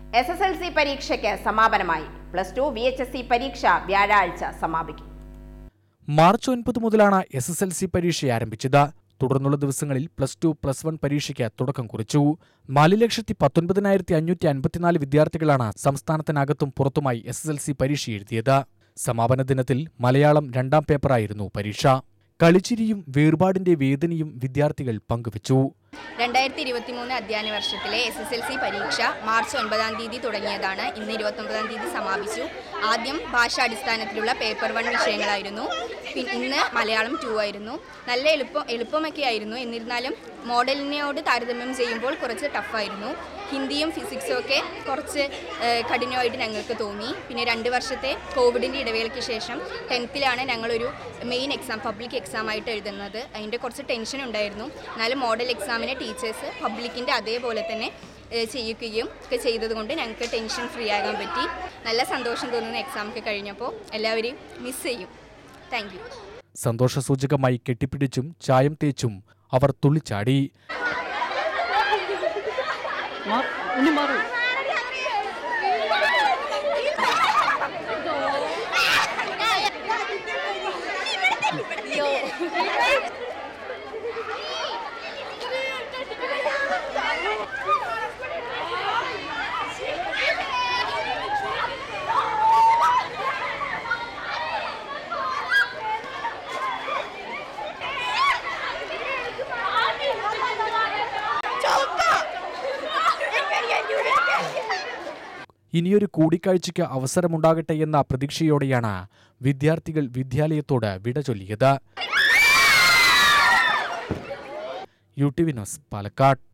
S S L C പരീക്ഷയ്ക്ക് സമാപനമായി plus two V H S C പരീക്ഷ വ്യാഴാഴ്ച സമാപിക്കും മാർച്ച് ഒൻപത് മുതലാണ് എസ് എസ് എൽ സി പരീക്ഷ ആരംഭിച്ചത് തുടർന്നുള്ള ദിവസങ്ങളിൽ പ്ലസ് ടു പ്ലസ് വൺ പരീക്ഷയ്ക്ക് തുടക്കം കുറിച്ചു നാല് ലക്ഷത്തി പത്തൊൻപതിനായിരത്തി അഞ്ഞൂറ്റി അൻപത്തിനാല് വിദ്യാർത്ഥികളാണ് സംസ്ഥാനത്തിനകത്തും പുറത്തുമായി എസ് എസ് എൽ സി പരീക്ഷ എഴുതിയത് സമാപന ദിനത്തിൽ മലയാളം രണ്ടാം പേപ്പറായിരുന്നു പരീക്ഷ കളിച്ചിരിയും വേർപാടിന്റെ വേദനയും വിദ്യാർത്ഥികൾ പങ്കുവച്ചു രണ്ടായിരത്തി ഇരുപത്തി മൂന്ന് അധ്യയന വർഷത്തിലെ എസ് എസ് എൽ സി പരീക്ഷ മാർച്ച് ഒൻപതാം തീയതി തുടങ്ങിയതാണ് ഇന്ന് ഇരുപത്തൊമ്പതാം തീയതി സമാപിച്ചു ആദ്യം ഭാഷാടിസ്ഥാനത്തിലുള്ള പേപ്പർ വൺ വിഷയങ്ങളായിരുന്നു പിന്നെ ഇന്ന് മലയാളം ടു ആയിരുന്നു നല്ല എളുപ്പം എളുപ്പമൊക്കെ ആയിരുന്നു എന്നിരുന്നാലും മോഡലിനോട് താരതമ്യം ചെയ്യുമ്പോൾ കുറച്ച് ടഫായിരുന്നു ഹിന്ദിയും ഫിസിക്സും ഒക്കെ കുറച്ച് ഏഹ്, കഠിനമായിട്ട് ഞങ്ങൾക്ക് തോന്നി പിന്നെ രണ്ട് വർഷത്തെ കോവിഡിൻ്റെ ഇടവേളയ്ക്ക് ശേഷം ടെൻത്തിലാണ് ഞങ്ങളൊരു മെയിൻ എക്സാം പബ്ലിക് എക്സാം ആയിട്ട് എഴുതുന്നത് അതിൻ്റെ കുറച്ച് ടെൻഷൻ ഉണ്ടായിരുന്നു എന്നാലും മോഡൽ എക്സാമിന് ടീച്ചേഴ്സ് പബ്ലിക്കിൻ്റെ അതേപോലെ തന്നെ ഏഹ്, ചെയ്യിക്കുകയും ഒക്കെ ചെയ്തതുകൊണ്ട് ഞങ്ങൾക്ക് ടെൻഷൻ ഫ്രീ ആകാൻ പറ്റി നല്ല സന്തോഷം തോന്നുന്ന എക്സാം ഒക്കെ കഴിഞ്ഞപ്പോൾ എല്ലാവരെയും മിസ് ചെയ്യും താങ്ക് യു സന്തോഷസൂചകമായി കെട്ടിപ്പിടിച്ചും ചായം തേച്ചും അവർ തുള്ളിച്ചാടി ഇനിയൊരു കൂടിക്കാഴ്ചയ്ക്ക് അവസരമുണ്ടാകട്ടെ എന്ന പ്രതീക്ഷയോടെയാണ് വിദ്യാർത്ഥികൾ വിദ്യാലയത്തോട് വിട ചൊല്ലിയത് U T V news Palakkad